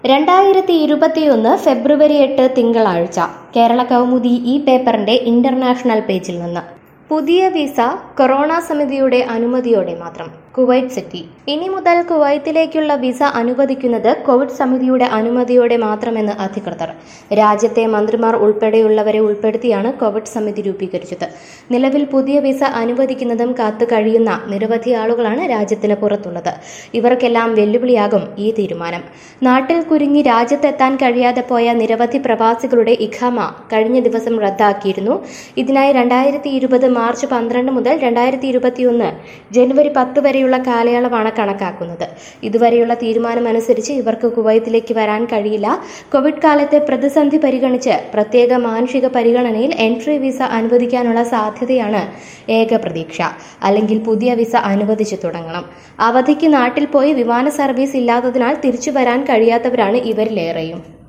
രണ്ടായിരത്തി ഇരുപത്തിയൊന്ന് ഫെബ്രുവരി എട്ട് തിങ്കളാഴ്ച കേരള കൗമുദി ഈ പേപ്പറിന്റെ ഇന്റർനാഷണൽ പേജിൽ നിന്ന് പുതിയ വിസ കൊറോണ സമിതിയുടെ അനുമതിയോടെ മാത്രം കുവൈറ്റ് സിറ്റി ഇനി മുതൽ കുവൈത്തിലേക്കുള്ള വിസ അനുവദിക്കുന്നത് കോവിഡ് സമിതിയുടെ അനുമതിയോടെ മാത്രമെന്ന് അധികൃതർ രാജ്യത്തെ മന്ത്രിമാർ ഉൾപ്പെടെയുള്ളവരെ ഉൾപ്പെടുത്തിയാണ് കോവിഡ് സമിതി രൂപീകരിച്ചത് നിലവിൽ പുതിയ വിസ അനുവദിക്കുന്നതും കാത്തു കഴിയുന്ന നിരവധി ആളുകളാണ് രാജ്യത്തിന് പുറത്തുള്ളത് ഇവർക്കെല്ലാം വെല്ലുവിളിയാകും ഈ തീരുമാനം നാട്ടിൽ കുരുങ്ങി രാജ്യത്തെത്താൻ കഴിയാതെ പോയ നിരവധി പ്രവാസികളുടെ ഇഖാമ കഴിഞ്ഞ ദിവസം റദ്ദാക്കിയിരുന്നു ഇതിനായി രണ്ടായിരത്തി ഇരുപത് മാർച്ച് പന്ത്രണ്ട് മുതൽ രണ്ടായിരത്തി ഇരുപത്തിയൊന്ന് ജനുവരി പത്ത് വരെയുള്ള കാലയളവാണ് കണക്കാക്കുന്നത് ഇതുവരെയുള്ള തീരുമാനമനുസരിച്ച് ഇവർക്ക് കുവൈത്തിലേക്ക് വരാൻ കഴിയില്ല കോവിഡ് കാലത്തെ പ്രതിസന്ധി പരിഗണിച്ച് പ്രത്യേക മാനുഷിക പരിഗണനയിൽ എൻട്രി വിസ അനുവദിക്കാനുള്ള സാധ്യതയാണ് ഏക പ്രതീക്ഷ അല്ലെങ്കിൽ പുതിയ വിസ അനുവദിച്ചു തുടങ്ങണം അവധിക്ക് നാട്ടിൽ പോയി വിമാന സർവീസ് ഇല്ലാത്തതിനാൽ തിരിച്ചു വരാൻ കഴിയാത്തവരാണ് ഇവരിലേറെയും